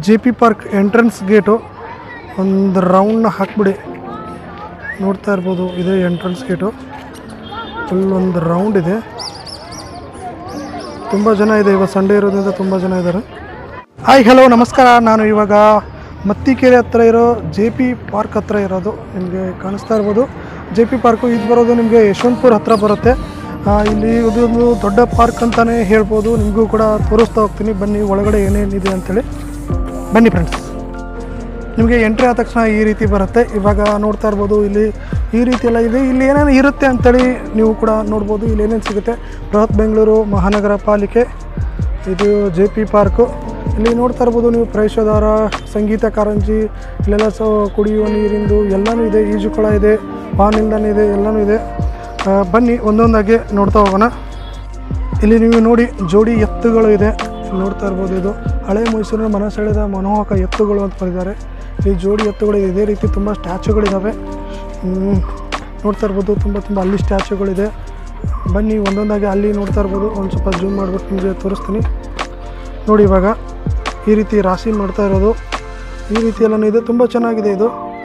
J P park entrance gate ಒಂದು ರೌಂಡ್ನ ಹಾಕ್ಬಿಡಿ ನೋಡ್ತಾ ಇರ್ಬೋದು ಇದೆ ಎಂಟ್ರೆನ್ಸ್ ಗೇಟು ಫುಲ್ ಒಂದು ರೌಂಡ್ ಇದೆ ತುಂಬ ಜನ ಇದೆ ಇವಾಗ ಸಂಡೇ ಇರೋದ್ರಿಂದ ತುಂಬ ಜನ ಇದ್ದಾರೆ ಹಾಯ್ ಹಲೋ ನಮಸ್ಕಾರ ನಾನು ಇವಾಗ ಮತ್ತಿಕೆರೆ ಹತ್ರ ಇರೋ ಜೆ ಪಿ ಪಾರ್ಕ್ ಹತ್ರ ಇರೋದು ನಿಮಗೆ ಕಾಣಿಸ್ತಾ ಇರ್ಬೋದು ಜೆ ಪಿ ಪಾರ್ಕು ಇದು ಬರೋದು ನಿಮಗೆ ಯಶವಂತಪುರ ಹತ್ರ ಬರುತ್ತೆ ಆ, ಇಲ್ಲಿ ಇದೊಂದು ದೊಡ್ಡ ಪಾರ್ಕ್ ಅಂತಲೇ ಹೇಳ್ಬೋದು ನಿಮಗೂ ಕೂಡ ತೋರಿಸ್ತಾ ಹೋಗ್ತೀನಿ ಬನ್ನಿ ಒಳಗಡೆ ಏನೇನಿದೆ ಅಂತೇಳಿ ಬನ್ನಿ ಫ್ರೆಂಡ್ಸ್ ನಿಮಗೆ ಎಂಟ್ರಿ ಆದ ತಕ್ಷಣ ಈ ರೀತಿ ಬರುತ್ತೆ ಇವಾಗ ನೋಡ್ತಾ ಇರ್ಬೋದು ಇಲ್ಲಿ ಈ ರೀತಿ ಎಲ್ಲ ಇದೆ ಇಲ್ಲಿ ಏನೇನು ಇರುತ್ತೆ ಅಂತೇಳಿ ನೀವು ಕೂಡ ನೋಡ್ಬೋದು ಇಲ್ಲಿ ಏನೇನು ಸಿಗುತ್ತೆ ಬೃಹತ್ ಬೆಂಗಳೂರು ಮಹಾನಗರ ಪಾಲಿಕೆ ಇದು ಜೆ ಪಿ ಪಾರ್ಕು ಇಲ್ಲಿ ನೋಡ್ತಾ ಇರ್ಬೋದು ನೀವು ಪ್ರವೇಶದ್ವಾರ ಸಂಗೀತ ಕಾರಂಜಿ ಇಲ್ಲೆಲ್ಲ ಸೊ ಕುಡಿಯುವ ನೀರಿಂದು ಎಲ್ಲನೂ ಇದೆ ಈಜುಕೊಳ ಇದೆ ವಾಹನ ನಿಲ್ದಾಣ ಇದೆ ಎಲ್ಲನೂ ಇದೆ ಆ, ಬನ್ನಿ ಒಂದೊಂದಾಗಿ ನೋಡ್ತಾ ಹೋಗೋಣ ಇಲ್ಲಿ ನೀವು ನೋಡಿ ಜೋಡಿ ಎತ್ತುಗಳು ಇದೆ ಇಲ್ಲಿ ನೋಡ್ತಾ ಇರ್ಬೋದು ಇದು ಹಳೆ ಮೈಸೂರಿನ ಮನ ಸೆಳೆದ ಮನೋಹಕ ಎತ್ತುಗಳು ಅಂತ ಬರೆದಿದ್ದಾರೆ ಈ ಜೋಡಿ ಎತ್ತುಗಳು ಇದೇ ರೀತಿ ತುಂಬ ಸ್ಟ್ಯಾಚುಗಳಿದ್ದಾವೆ ಹ್ಮ್, ನೋಡ್ತಾ ಇರ್ಬೋದು ತುಂಬ ತುಂಬ ಅಲ್ಲಿ ಸ್ಟ್ಯಾಚುಗಳಿದೆ ಬನ್ನಿ ಒಂದೊಂದಾಗಿ ಅಲ್ಲಿ ನೋಡ್ತಾ ಇರ್ಬೋದು ಒಂದು ಸ್ವಲ್ಪ ಜೂಮ್ ಮಾಡಿಬಿಟ್ಟು ನಿಮಗೆ ತೋರಿಸ್ತೀನಿ ನೋಡಿ ಇವಾಗ ಈ ರೀತಿ ರಾಶಿ ಮಾಡ್ತಾ ಇರೋದು ಈ ರೀತಿ ಎಲ್ಲನೂ ಇದೆ ತುಂಬ ಚೆನ್ನಾಗಿದೆ ಇದು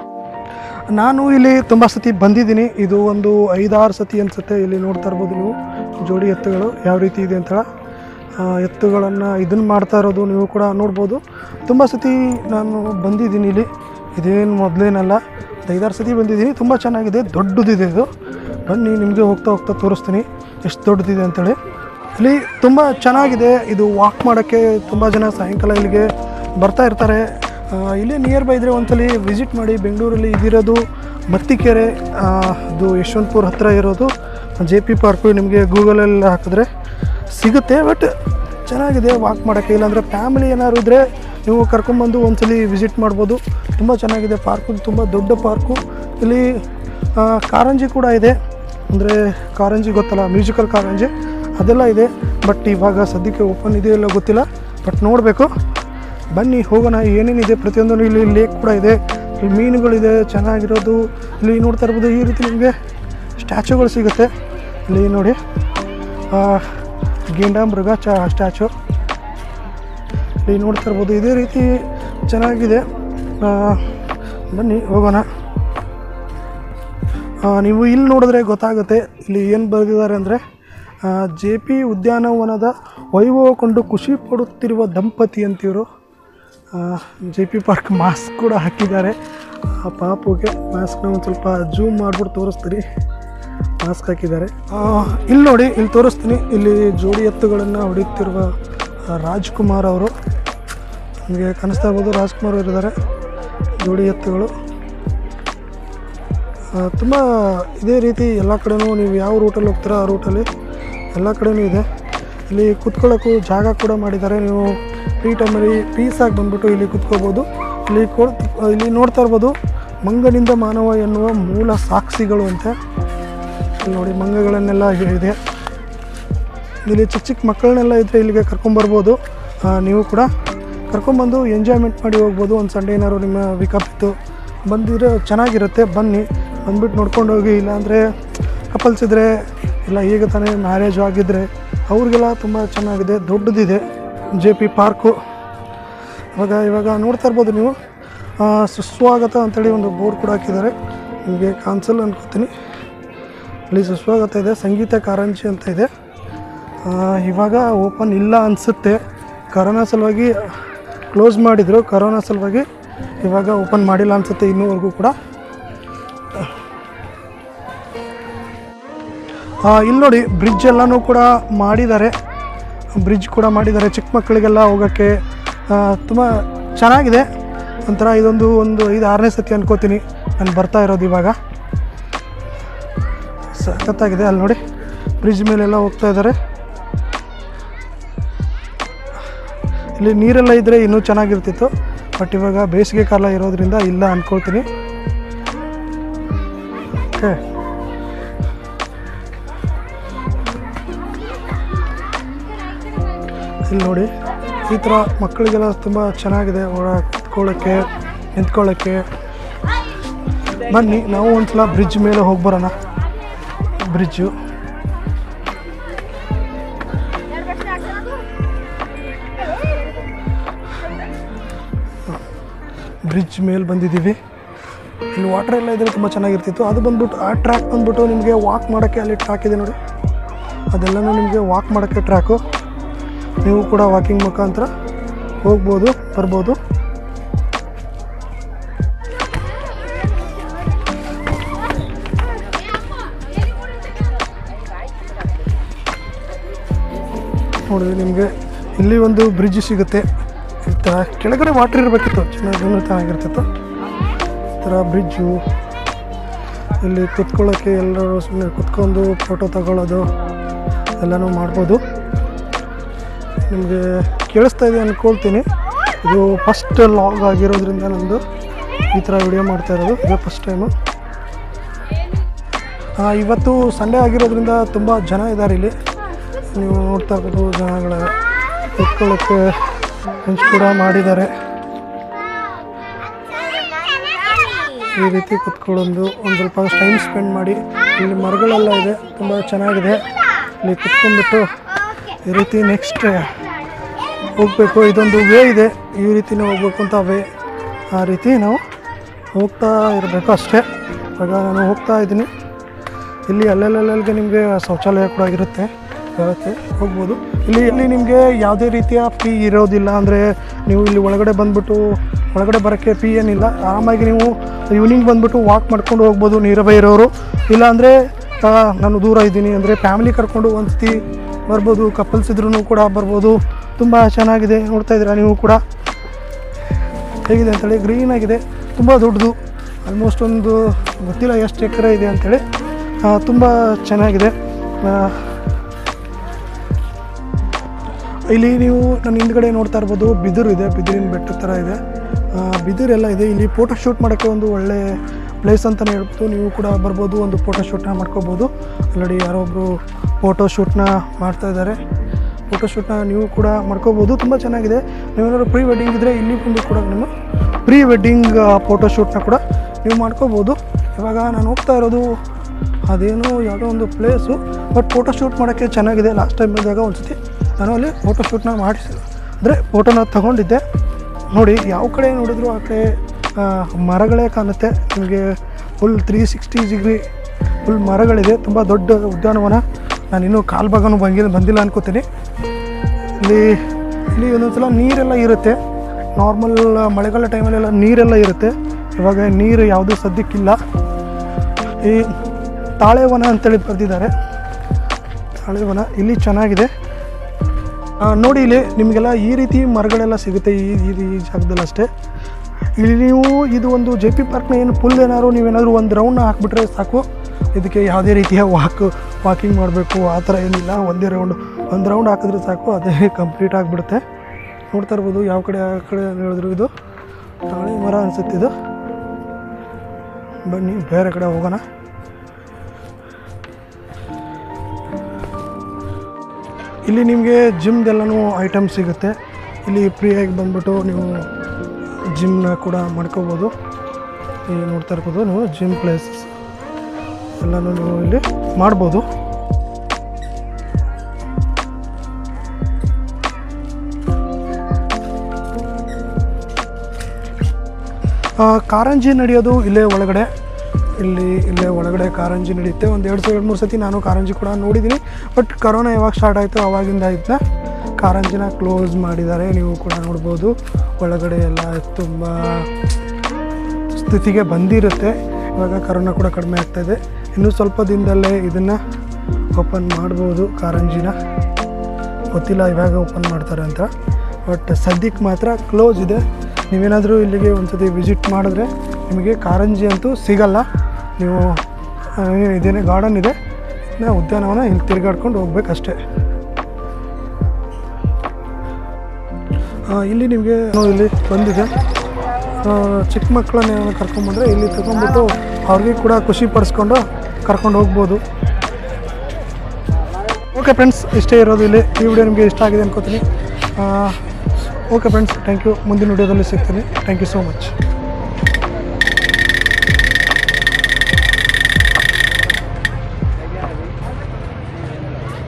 ನಾನು ಇಲ್ಲಿ ತುಂಬ ಸತಿ ಬಂದಿದ್ದೀನಿ ಇದು ಒಂದು ಐದಾರು ಸತಿ ಅನಿಸುತ್ತೆ ಇಲ್ಲಿ ನೋಡ್ತಾ ಇರ್ಬೋದು ನೀವು ಜೋಡಿ ಎತ್ತುಗಳು ಯಾವ ರೀತಿ ಇದೆ ಅಂತ ಎತ್ತುಗಳನ್ನು ಇದನ್ನು ಮಾಡ್ತಾ ಇರೋದು ನೀವು ಕೂಡ ನೋಡ್ಬೋದು ತುಂಬ ಸತಿ ನಾನು ಬಂದಿದ್ದೀನಿ ಇಲ್ಲಿ ಇದೇನು ಮೊದಲೇನಲ್ಲ ಒಂದು ಐದಾರು ಸತಿ ಬಂದಿದ್ದೀನಿ ತುಂಬ ಚೆನ್ನಾಗಿದೆ ದೊಡ್ಡದಿದೆ ಇದು ಬನ್ನಿ ನಿಮಗೆ ಹೋಗ್ತಾ ಹೋಗ್ತಾ ತೋರಿಸ್ತೀನಿ ಎಷ್ಟು ದೊಡ್ಡದಿದೆ ಅಂತೇಳಿ ಇಲ್ಲಿ ತುಂಬ ಚೆನ್ನಾಗಿದೆ ಇದು ವಾಕ್ ಮಾಡೋಕ್ಕೆ ತುಂಬ ಜನ ಸಾಯಂಕಾಲ ಇಲ್ಲಿಗೆ ಬರ್ತಾ ಇರ್ತಾರೆ ಆ, ಇಲ್ಲೇ ನಿಯರ್ ಬೈ ಇದ್ದರೆ ಒಂದ್ಸಲಿ ವಿಸಿಟ್ ಮಾಡಿ ಬೆಂಗಳೂರಲ್ಲಿ ಇದಿರೋದು ಮತ್ತಿಕೆರೆ ಆ, ಇದು ಯಶವಂತಪುರ ಹತ್ತಿರ ಇರೋದು ಜೆ ಪಿ ಪಾರ್ಕು ನಿಮಗೆ ಗೂಗಲಲ್ಲಿ ಹಾಕಿದ್ರೆ ಸಿಗುತ್ತೆ ಬಟ್ ಚೆನ್ನಾಗಿದೆ ವಾಕ್ ಮಾಡೋಕ್ಕೆ ಇಲ್ಲಾಂದರೆ ಫ್ಯಾಮಿಲಿ ಏನಾದ್ರು ಇದ್ದರೆ ನೀವು ಕರ್ಕೊಂಬಂದು ಒಂದ್ಸಲಿ ವಿಸಿಟ್ ಮಾಡ್ಬೋದು ತುಂಬ ಚೆನ್ನಾಗಿದೆ ಪಾರ್ಕು ತುಂಬ ದೊಡ್ಡ ಪಾರ್ಕು ಇಲ್ಲಿ ಆ, ಕಾರಂಜಿ ಕೂಡ ಇದೆ ಅಂದರೆ ಕಾರಂಜಿ ಗೊತ್ತಲ್ಲ ಮ್ಯೂಸಿಕಲ್ ಕಾರಂಜಿ ಅದೆಲ್ಲ ಇದೆ ಬಟ್ ಇವಾಗ ಸದ್ಯಕ್ಕೆ ಓಪನ್ ಇದೆಯೋ ಇಲ್ಲೋ ಗೊತ್ತಿಲ್ಲ ಬಟ್ ನೋಡಬೇಕು ಬನ್ನಿ ಹೋಗೋಣ ಏನೇನಿದೆ ಪ್ರತಿಯೊಂದು ಇಲ್ಲಿ ಲೇಕ್ ಕೂಡ ಇದೆ ಇಲ್ಲಿ ಮೀನುಗಳಿದೆ ಚೆನ್ನಾಗಿರೋದು ಇಲ್ಲಿ ನೋಡ್ತಾ ಇರ್ಬೋದು ಈ ರೀತಿ ನಿಮಗೆ ಸ್ಟ್ಯಾಚುಗಳು ಸಿಗುತ್ತೆ ಇಲ್ಲಿ ನೋಡಿ ಆ, ಗೇಂಡಾಮೃಗ ಚ ಸ್ಟ್ಯಾಚು ಇಲ್ಲಿ ನೋಡ್ತಾ ಇರ್ಬೋದು ಇದೇ ರೀತಿ ಚೆನ್ನಾಗಿದೆ ಆ, ಬನ್ನಿ ಹೋಗೋಣ ಆ, ನೀವು ಇಲ್ಲಿ ನೋಡಿದ್ರೆ ಗೊತ್ತಾಗುತ್ತೆ ಇಲ್ಲಿ ಏನು ಬರೆದಿದ್ದಾರೆ ಅಂದರೆ ಜೆ ಪಿ ಉದ್ಯಾನವನದ ವೈಭವ ಕೊಂಡು ಖುಷಿ ಪಡುತ್ತಿರುವ ದಂಪತಿ ಅಂತಿವರು ಜೆ ಪಿ ಪಾರ್ಕ್ ಮಾಸ್ಕ್ ಕೂಡ ಹಾಕಿದ್ದಾರೆ ಆ ಪಾಪುಗೆ ಮಾಸ್ಕ್ನ ಒಂದು ಸ್ವಲ್ಪ ಜೂಮ್ ಮಾಡಿಬಿಟ್ಟು ತೋರಿಸ್ತೀನಿ ಮಾಸ್ಕ್ ಹಾಕಿದ್ದಾರೆ ಆ, ಇಲ್ಲಿ ನೋಡಿ ಇಲ್ಲಿ ತೋರಿಸ್ತೀನಿ ಇಲ್ಲಿ ಜೋಡಿ ಎತ್ತುಗಳನ್ನು ಹೊಡೆಯುತ್ತಿರುವ ಆ, ರಾಜ್ಕುಮಾರ್ ಅವರು ನಿಮಗೆ ಕಾಣಿಸ್ತಾ ಇರ್ಬೋದು ರಾಜ್ಕುಮಾರ್ ಅವರು ಇದ್ದಾರೆ ಜೋಡಿ ಎತ್ತುಗಳು ತುಂಬ ಇದೇ ರೀತಿ ಎಲ್ಲ ಕಡೆನೂ ನೀವು ಯಾವ ರೂಟಲ್ಲಿ ಹೋಗ್ತೀರಾ ಆ ರೂಟಲ್ಲಿ ಎಲ್ಲ ಕಡೆನೂ ಇದೆ ಇಲ್ಲಿ ಕುತ್ಕೊಳ್ಳೋಕ್ಕೂ ಜಾಗ ಕೂಡ ಮಾಡಿದ್ದಾರೆ ನೀವು ಫ್ರೀ ಟೈಮಲ್ಲಿ ಪೀಸಾಗಿ ಬಂದ್ಬಿಟ್ಟು ಇಲ್ಲಿ ಕುತ್ಕೋಬೋದು ಇಲ್ಲಿ ಕೊ ಇಲ್ಲಿ ನೋಡ್ತಾ ಇರ್ಬೋದು ಮಂಗನಿಂದ ಮಾನವ ಎನ್ನುವ ಮೂಲ ಸಾಕ್ಷಿಗಳು ಅಂತ ಇಲ್ಲಿ ನೋಡಿ ಮಂಗಗಳನ್ನೆಲ್ಲ ಇದೆ ಇಲ್ಲಿ ಚಿಕ್ಕ ಚಿಕ್ಕ ಮಕ್ಕಳನ್ನೆಲ್ಲ ಇದ್ದರೆ ಇಲ್ಲಿಗೆ ಕರ್ಕೊಂಬರ್ಬೋದು ಆ, ನೀವು ಕೂಡ ಕರ್ಕೊಂಬಂದು ಎಂಜಾಯ್ಮೆಂಟ್ ಮಾಡಿ ಹೋಗ್ಬೋದು ಒಂದು ಸಂಡೇ ಏನಾದ್ರು ನಿಮ್ಮ ವಿಕಪ್ ಇತ್ತು ಬಂದಿದ್ರೆ ಚೆನ್ನಾಗಿರುತ್ತೆ ಬನ್ನಿ ಬಂದ್ಬಿಟ್ಟು ನೋಡ್ಕೊಂಡು ಹೋಗಿ ಇಲ್ಲಾಂದರೆ ಕಪಲ್ಸ್ ಇದ್ದರೆ ಇಲ್ಲ ಈಗ ತಾನೇ ಮ್ಯಾರೇಜ್ ಆಗಿದ್ದರೆ ಅವ್ರಿಗೆಲ್ಲ ತುಂಬ ಚೆನ್ನಾಗಿದೆ ದೊಡ್ಡದಿದೆ ಜೆ ಪಿ ಪಾರ್ಕು ಇವಾಗ ಇವಾಗ ನೋಡ್ತಾ ಇರ್ಬೋದು ನೀವು ಆ, ಸುಸ್ವಾಗತ ಅಂತೇಳಿ ಒಂದು ಬೋರ್ಡ್ ಕೂಡ ಹಾಕಿದ್ದಾರೆ ನಿಮಗೆ ಕಾನ್ಸಲ್ ಅನ್ಕೋತೀನಿ ಇಲ್ಲಿ ಸುಸ್ವಾಗತ ಇದೆ ಸಂಗೀತ ಕಾರಂಜಿ ಅಂತ ಇದೆ ಆ, ಇವಾಗ ಓಪನ್ ಇಲ್ಲ ಅನಿಸುತ್ತೆ ಕರೋನಾ ಸಲುವಾಗಿ ಕ್ಲೋಸ್ ಮಾಡಿದರು ಕರೋನಾ ಸಲುವಾಗಿ ಇವಾಗ ಓಪನ್ ಮಾಡಿಲ್ಲ ಅನಿಸುತ್ತೆ ಇನ್ನೂವರೆಗೂ ಕೂಡ ಆ, ಇಲ್ಲಿ ನೋಡಿ ಬ್ರಿಡ್ಜ್ ಎಲ್ಲನೂ ಕೂಡ ಮಾಡಿದ್ದಾರೆ ಬ್ರಿಡ್ಜ್ ಕೂಡ ಮಾಡಿದ್ದಾರೆ ಚಿಕ್ಕ ಮಕ್ಕಳಿಗೆಲ್ಲ ಹೋಗೋಕ್ಕೆ ತುಂಬ ಚೆನ್ನಾಗಿದೆ ಒಂಥರ ಇದೊಂದು ಒಂದು ಐದು ಆರನೇ ಸತಿ ಅನ್ಕೋತೀನಿ ನಾನು ಬರ್ತಾ ಇರೋದು ಇವಾಗ ಸಖತ್ತಾಗಿದೆ ಅಲ್ಲಿ ನೋಡಿ ಬ್ರಿಡ್ಜ್ ಮೇಲೆಲ್ಲ ಹೋಗ್ತಾ ಇದ್ದಾರೆ ಇಲ್ಲಿ ನೀರೆಲ್ಲ ಇದ್ದರೆ ಇನ್ನೂ ಚೆನ್ನಾಗಿರ್ತಿತ್ತು ಬಟ್ ಇವಾಗ ಬೇಸಿಗೆ ಕಾಲ ಇರೋದ್ರಿಂದ ಇಲ್ಲ ಅಂದ್ಕೊಳ್ತೀನಿ ಓಕೆ ಇಲ್ಲಿ ನೋಡಿ ಈ ಥರ ಮಕ್ಕಳಿಗೆಲ್ಲ ತುಂಬ ಚೆನ್ನಾಗಿದೆ ಒಳ ಕುತ್ಕೊಳ್ಳೋಕ್ಕೆ ನಿಂತ್ಕೊಳ್ಳೋಕ್ಕೆ ಬನ್ನಿ ನಾವು ಒಂದ್ಸಲ ಬ್ರಿಡ್ಜ್ ಮೇಲೆ ಹೋಗಿ ಬರೋಣ ಬ್ರಿಡ್ಜು ಬ್ರಿಡ್ಜ್ ಮೇಲೆ ಬಂದಿದ್ದೀವಿ ಇಲ್ಲಿ ವಾಟರ್ ಎಲ್ಲ ಇದ್ರೆ ತುಂಬ ಚೆನ್ನಾಗಿರ್ತಿತ್ತು ಅದು ಬಂದ್ಬಿಟ್ಟು ಆ ಟ್ರ್ಯಾಕ್ ಬಂದ್ಬಿಟ್ಟು ನಿಮಗೆ ವಾಕ್ ಮಾಡೋಕ್ಕೆ ಅಲ್ಲಿ ಟ್ರ್ಯಾಕ್ ಇದೆ ನೋಡಿ ಅದೆಲ್ಲನೂ ನಿಮಗೆ ವಾಕ್ ಮಾಡೋಕ್ಕೆ ಟ್ರ್ಯಾಕು ನೀವು ಕೂಡ ವಾಕಿಂಗ್ ಮುಖಾಂತರ ಹೋಗ್ಬೋದು ಬರ್ಬೋದು ನೋಡಿದ್ರೆ ನಿಮಗೆ ಇಲ್ಲಿ ಒಂದು ಬ್ರಿಡ್ಜ್ ಸಿಗುತ್ತೆ ಈ ಥರ ಕೆಳಗಡೆ ವಾಟರ್ ಇರಬೇಕಿತ್ತು ಚೆನ್ನಾಗಿ ಇನ್ನೂ ಚೆನ್ನಾಗಿರ್ತಿತ್ತು ಈ ಥರ ಬ್ರಿಡ್ಜು ಇಲ್ಲಿ ಕುತ್ಕೊಳ್ಳೋಕ್ಕೆ ಎಲ್ಲರೂ ಸುಮ್ಮನೆ ಕುತ್ಕೊಂಡು ಫೋಟೋ ತಗೊಳ್ಳೋದು ಎಲ್ಲನೂ ಮಾಡ್ಬೋದು ನಿಮಗೆ ಕೇಳಿಸ್ತಾ ಇದೆ ಅಂದ್ಕೊಳ್ತೀನಿ ಇದು ಫಸ್ಟ್ ಲಾಗ್ ಆಗಿರೋದ್ರಿಂದ ನಂದು ಈ ಥರ ವಿಡಿಯೋ ಮಾಡ್ತಾ ಇರೋದು ಇದೇ ಫಸ್ಟ್ ಟೈಮು ಇವತ್ತು ಸಂಡೇ ಆಗಿರೋದ್ರಿಂದ ತುಂಬ ಜನ ಇದ್ದಾರೆ ಇಲ್ಲಿ ನೀವು ನೋಡ್ತಾ ಇರ್ಬೋದು ಜನಗಳ ಕುತ್ಕೊಳ್ಳೋಕ್ಕೆ ಬೆಂಚ್ ಕೂಡ ಮಾಡಿದ್ದಾರೆ ಈ ರೀತಿ ಕುತ್ಕೊಳ್ಳೋದು ಒಂದು ಸ್ವಲ್ಪ ಟೈಮ್ ಸ್ಪೆಂಡ್ ಮಾಡಿ ಇಲ್ಲಿ ಮರಗಳೆಲ್ಲ ಇದೆ ತುಂಬ ಚೆನ್ನಾಗಿದೆ ಇಲ್ಲಿ ಕುತ್ಕೊಂಡ್ಬಿಟ್ಟು ಈ ರೀತಿ ನೆಕ್ಸ್ಟ್ ಹೋಗಬೇಕು ಇದೊಂದು ವೇ ಇದೆ ಈ ರೀತಿನೇ ಹೋಗ್ಬೇಕು ಅಂತ ವೇ ಆ ರೀತಿ ನಾವು ಹೋಗ್ತಾ ಇರಬೇಕು ಅಷ್ಟೇ ಇವಾಗ ನಾನು ಹೋಗ್ತಾ ಇದ್ದೀನಿ ಇಲ್ಲಿ ಅಲ್ಲಲ್ಲಲ್ಲಿಗೆ ನಿಮಗೆ ಶೌಚಾಲಯ ಕೂಡ ಇರುತ್ತೆ ವ್ಯವಸ್ಥೆ ಹೋಗ್ಬೋದು ಇಲ್ಲಿ ಇಲ್ಲಿ ನಿಮಗೆ ಯಾವುದೇ ರೀತಿಯ ಫೀ ಇರೋದಿಲ್ಲ ಅಂದರೆ ನೀವು ಇಲ್ಲಿ ಒಳಗಡೆ ಬಂದ್ಬಿಟ್ಟು ಒಳಗಡೆ ಬರೋಕ್ಕೆ ಫೀ ಏನಿಲ್ಲ ಆರಾಮಾಗಿ ನೀವು ಈವ್ನಿಂಗ್ ಬಂದ್ಬಿಟ್ಟು ವಾಕ್ ಮಾಡ್ಕೊಂಡು ಹೋಗ್ಬೋದು ನೀರಬೈ ಇರೋರು ಇಲ್ಲಾಂದರೆ ನಾನು ದೂರ ಇದ್ದೀನಿ ಅಂದರೆ ಫ್ಯಾಮಿಲಿ ಕರ್ಕೊಂಡು ಒಂದ್ಸತಿ ಬರ್ಬೋದು ಕಪಲ್ಸ್ ಇದ್ರೂ ಕೂಡ ಬರ್ಬೋದು ತುಂಬ ಚೆನ್ನಾಗಿದೆ ನೋಡ್ತಾ ಇದ್ದೀರಾ ನೀವು ಕೂಡ ಹೇಗಿದೆ ಅಂತೇಳಿ ಗ್ರೀನ್ ಆಗಿದೆ ತುಂಬ ದೊಡ್ಡದು ಆಲ್ಮೋಸ್ಟ್ ಒಂದು ಗೊತ್ತಿಲ್ಲ ಎಷ್ಟು ಎಕರೆ ಇದೆ ಅಂಥೇಳಿ ತುಂಬ ಚೆನ್ನಾಗಿದೆ ಆ, ಇಲ್ಲಿ ನೀವು ನನ್ನ ಹಿಂದ್ಗಡೆ ನೋಡ್ತಾ ಇರ್ಬೋದು ಬಿದಿರು ಇದೆ ಬಿದಿರಿನ ಬೆಟ್ಟದ ಥರ ಇದೆ ಆ, ಬಿದಿರೆಲ್ಲ ಇದೆ ಇಲ್ಲಿ ಫೋಟೋ ಶೂಟ್ ಮಾಡೋಕ್ಕೆ ಒಂದು ಒಳ್ಳೆ ಪ್ಲೇಸ್ ಅಂತಲೇ ಹೇಳ್ಬೋದು ನೀವು ಕೂಡ ಬರ್ಬೋದು ಒಂದು ಫೋಟೋ ಶೂಟ್ನ ಮಾಡ್ಕೋಬೋದು ಆಲ್ರೆಡಿ ಯಾರೋ ಒಬ್ಬರು ಫೋಟೋ ಶೂಟ್ನ ಮಾಡ್ತಾ ಇದ್ದಾರೆ ಫೋಟೋ ಶೂಟ್ನ ನೀವು ಕೂಡ ಮಾಡ್ಕೋಬೋದು ತುಂಬ ಚೆನ್ನಾಗಿದೆ ನೀವೇನಾದ್ರು ಪ್ರೀ ವೆಡ್ಡಿಂಗ್ ಇದ್ದರೆ ಇಲ್ಲಿ ಬಂದು ಕೂಡ ನಿಮ್ಮ ಪ್ರೀ ವೆಡ್ಡಿಂಗ್ ಫೋಟೋ ಶೂಟ್ನ ಕೂಡ ನೀವು ಮಾಡ್ಕೋಬೋದು ಇವಾಗ ನಾನು ಹೋಗ್ತಾ ಇರೋದು ಅದೇನೋ ಯಾವುದೋ ಒಂದು ಪ್ಲೇಸು ಬಟ್ ಫೋಟೋ ಶೂಟ್ ಮಾಡೋಕ್ಕೆ ಚೆನ್ನಾಗಿದೆ ಲಾಸ್ಟ್ ಟೈಮ್ ಬಂದಾಗ ಒಂದ್ಸತಿ ನಾನು ಅಲ್ಲಿ ಫೋಟೋ ಶೂಟ್ನ ಮಾಡಿಸಿ ಅಂದರೆ ಫೋಟೋನ ತಗೊಂಡಿದ್ದೆ ನೋಡಿ ಯಾವ ಕಡೆ ನೋಡಿದ್ರು ಆ ಕಡೆ ಆ, ಮರಗಳೇ ಕಾಣುತ್ತೆ ನಿಮಗೆ full three sixty degree full ಮರಗಳಿದೆ ತುಂಬ ದೊಡ್ಡ ಉದ್ಯಾನವನ ನಾನು ಇನ್ನೂ ಕಾಲು ಭಾಗನೂ ಬಂಗಿಲ್ಲ ಬಂದಿಲ್ಲ ಅನ್ಕೋತೀನಿ ಇಲ್ಲಿ ಇಲ್ಲಿ ಒಂದೊಂದ್ಸಲ ನೀರೆಲ್ಲ ಇರುತ್ತೆ ನಾರ್ಮಲ್ ಮಳೆಗಾಲ ಟೈಮಲ್ಲೆಲ್ಲ ನೀರೆಲ್ಲ ಇರುತ್ತೆ ಇವಾಗ ನೀರು ಯಾವುದೂ ಸದ್ಯಕ್ಕಿಲ್ಲ ಈ ತಾಳೆವನ ಅಂತೇಳಿ ಬರೆದಿದ್ದಾರೆ ತಾಳೆವನ ಇಲ್ಲಿ ಚೆನ್ನಾಗಿದೆ ಆ, ನೋಡಿ ಇಲ್ಲಿ ನಿಮಗೆಲ್ಲ ಈ ರೀತಿ ಮರಗಳೆಲ್ಲ ಸಿಗುತ್ತೆ ಈ ಈ ಈ ಜಾಗದಲ್ಲಿ ಅಷ್ಟೇ ಇಲ್ಲಿ ನೀವು ಇದು ಒಂದು ಜೆ ಪಿ ಪಾರ್ಕ್ನ ಏನು ಫುಲ್ ಏನಾದ್ರು ನೀವೇನಾದರೂ ಒಂದು ರೌಂಡ್ನ ಹಾಕ್ಬಿಟ್ರೆ ಸಾಕು ಇದಕ್ಕೆ ಯಾವುದೇ ರೀತಿಯ ವಾಕ್ ವಾಕಿಂಗ್ ಮಾಡಬೇಕು ಆ ಥರ ಏನಿಲ್ಲ ಒಂದೇ ರೌಂಡ್ ಒಂದು ರೌಂಡ್ ಹಾಕಿದ್ರೆ ಸಾಕು ಅದೇ ಕಂಪ್ಲೀಟ್ ಆಗಿಬಿಡುತ್ತೆ ನೋಡ್ತಾ ಇರ್ಬೋದು ಯಾವ ಕಡೆ ಆ ಕಡೆ ಹೇಳಿದ್ರು ಇದು ತಾಳೆ ಮರ ಅನಿಸುತ್ತೆ ಇದು ಬನ್ನಿ ಬೇರೆ ಕಡೆ ಹೋಗೋಣ ಇಲ್ಲಿ ನಿಮಗೆ ಜಿಮ್ದೆಲ್ಲನೂ ಐಟಮ್ ಸಿಗುತ್ತೆ ಇಲ್ಲಿ ಫ್ರೀಯಾಗಿ ಬಂದ್ಬಿಟ್ಟು ನೀವು ಜಿಮ್ನ ಕೂಡ ಮಾಡ್ಕೋಬೋದು ಇಲ್ಲಿ ನೋಡ್ತಾ ಇರ್ಬೋದು ನೀವು ಜಿಮ್ ಪ್ಲೇಸಸ್ ಎಲ್ಲನೂ ನೀವು ಇಲ್ಲಿ ಮಾಡ್ಬೋದು ಆ, ಕಾರಂಜಿ ನಡೆಯೋದು ಇಲ್ಲೇ ಒಳಗಡೆ ಇಲ್ಲಿ ಇಲ್ಲೇ ಒಳಗಡೆ ಕಾರಂಜಿ ನಡೆಯುತ್ತೆ ಒಂದು ಎರಡು ಸಾವಿರ ಎರಡು ಮೂರು ಸತಿ ನಾನು ಕಾರಂಜಿ ಕೂಡ ನೋಡಿದ್ದೀನಿ ಬಟ್ ಕರೋನಾ ಯಾವಾಗ ಸ್ಟಾರ್ಟ್ ಆಯಿತು ಆವಾಗಿಂದ ಇದನ್ನ ಕಾರಂಜಿನ ಕ್ಲೋಸ್ ಮಾಡಿದ್ದಾರೆ ನೀವು ಕೂಡ ನೋಡ್ಬೋದು ಒಳಗಡೆ ಎಲ್ಲ ತುಂಬ ಸ್ಥಿತಿಗೆ ಬಂದಿರುತ್ತೆ ಇವಾಗ ಕರೋನಾ ಕೂಡ ಕಡಿಮೆ ಆಗ್ತಾಯಿದೆ ಇನ್ನೂ ಸ್ವಲ್ಪ ದಿನದಲ್ಲೇ ಇದನ್ನು ಓಪನ್ ಮಾಡ್ಬೋದು ಕಾರಂಜಿನ ಗೊತ್ತಿಲ್ಲ ಇವಾಗ ಓಪನ್ ಮಾಡ್ತಾರೆ ಅಂತ ಬಟ್ ಸದ್ಯಕ್ಕೆ ಮಾತ್ರ ಕ್ಲೋಸ್ ಇದೆ ನೀವೇನಾದರೂ ಇಲ್ಲಿಗೆ ಒಂದ್ಸತಿ ವಿಸಿಟ್ ಮಾಡಿದ್ರೆ ನಿಮಗೆ ಕಾರಂಜಿ ಅಂತೂ ಸಿಗಲ್ಲ ನೀವು ಆ, ಏನು ಇದೇನೇ ಗಾರ್ಡನ್ ಇದೆ ಇದನ್ನ ಉದ್ಯಾನವನ ಇಲ್ಲಿ ತಿರುಗಾಡ್ಕೊಂಡು ಹೋಗ್ಬೇಕಷ್ಟೇ ಆ, ಇಲ್ಲಿ ನಿಮಗೆ ಇಲ್ಲಿ ಬಂದಿದೆ ಆ, ಚಿಕ್ಕ ಮಕ್ಕಳನ್ನ ಏನಾದ್ರು ಕರ್ಕೊಂಬಂದ್ರೆ ಇಲ್ಲಿ ತಗೊಂಡ್ಬಿಟ್ಟು ಅವ್ರಿಗೆ ಕೂಡ ಖುಷಿ ಪಡಿಸ್ಕೊಂಡು ಕರ್ಕೊಂಡು ಹೋಗ್ಬೋದು ಓಕೆ ಫ್ರೆಂಡ್ಸ್ ಇಷ್ಟೇ ಇರೋದು ಇಲ್ಲಿ ಈ ವಿಡಿಯೋ ನಿಮಗೆ ಇಷ್ಟ ಆಗಿದೆ ಅನ್ಕೋತೀನಿ ಓಕೆ ಫ್ರೆಂಡ್ಸ್ ಥ್ಯಾಂಕ್ ಯು ಮುಂದಿನ ವಿಡಿಯೋದಲ್ಲಿ ಸಿಗ್ತೀನಿ ಥ್ಯಾಂಕ್ ಯು ಸೋ ಮಚ್